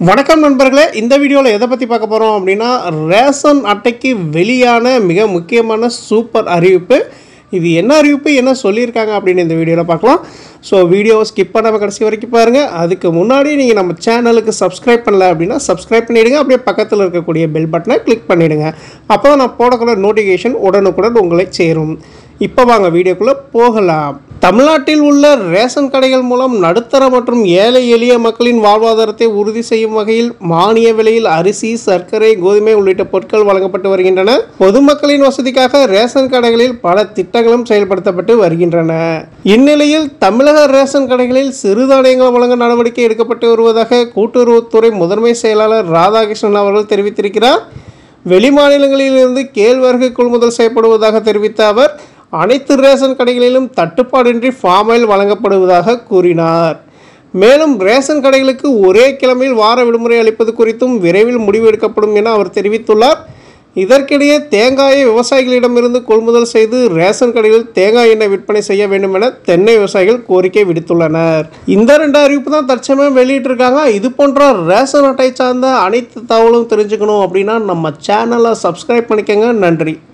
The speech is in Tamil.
வணக்கம் நண்பர்களே இந்த வீடியோவில் எதை பற்றி பார்க்க போகிறோம் அப்படின்னா ரேஷன் அட்டைக்கு வெளியான மிக முக்கியமான சூப்பர் அறிவிப்பு இது என்ன அறிவிப்பு என்ன சொல்லியிருக்காங்க அப்படின்னு இந்த வீடியோவில் பார்க்கலாம் ஸோ வீடியோவை ஸ்கிப் பண்ணாமல் கடைசி வரைக்கும் பாருங்கள் அதுக்கு முன்னாடி நீங்கள் நம்ம சேனலுக்கு சப்ஸ்கிரைப் பண்ணல அப்படின்னா சப்ஸ்கிரைப் பண்ணிவிடுங்க அப்படியே பக்கத்தில் இருக்கக்கூடிய பெல் பட்டனை கிளிக் பண்ணிவிடுங்க அப்போ தான் நான் போடக்கூடிய நோட்டிஃபிகேஷன் உடனுக்குடன் உங்களை சேரும் இப்போ வாங்க வீடியோக்குள்ளே போகலாம் தமிழ்நாட்டில் உள்ள ரேஷன் கடைகள் மூலம் நடுத்தர மற்றும் ஏழை எளிய மக்களின் வாழ்வாதாரத்தை உறுதி செய்யும் வகையில் மானிய விலையில் அரிசி சர்க்கரை கோதுமை உள்ளிட்ட பொருட்கள் வழங்கப்பட்டு வருகின்றன பொதுமக்களின் வசதிக்காக ரேஷன் கடைகளில் பல திட்டங்களும் செயல்படுத்தப்பட்டு வருகின்றன இந்நிலையில் தமிழக ரேஷன் கடைகளில் சிறுதானியங்கள் வழங்க நடவடிக்கை எடுக்கப்பட்டு வருவதாக கூட்டுறவுத்துறை முதன்மை செயலாளர் ராதாகிருஷ்ணன் அவர்கள் தெரிவித்திருக்கிறார் வெளிமாநிலங்களிலிருந்து கேழ்வரகு கொள்முதல் செய்யப்படுவதாக தெரிவித்த அவர் அனைத்து ரேஷன் கடைகளிலும் தட்டுப்பாடின்றி ஃபார்ம் ஆயில் வழங்கப்படுவதாக கூறினார் மேலும் ரேஷன் கடைகளுக்கு ஒரே கிழமையில் வார விடுமுறை அளிப்பது குறித்தும் விரைவில் முடிவு எடுக்கப்படும் என அவர் தெரிவித்துள்ளார் இதற்கிடையே தேங்காயை விவசாயிகளிடமிருந்து கொள்முதல் செய்து ரேஷன் கடைகளில் தேங்காய் எண்ணெய் விற்பனை செய்ய வேண்டும் என தென்னை விவசாயிகள் கோரிக்கை விடுத்துள்ளனர் இந்த ரெண்டு அறிவிப்பு தான் தற்சமயம் வெளியிட்டிருக்காங்க இது போன்ற ரேஷன் அட்டை சார்ந்த அனைத்து தகவலும் தெரிஞ்சுக்கணும் அப்படின்னா நம்ம சேனலை சப்ஸ்கிரைப் பண்ணிக்கோங்க நன்றி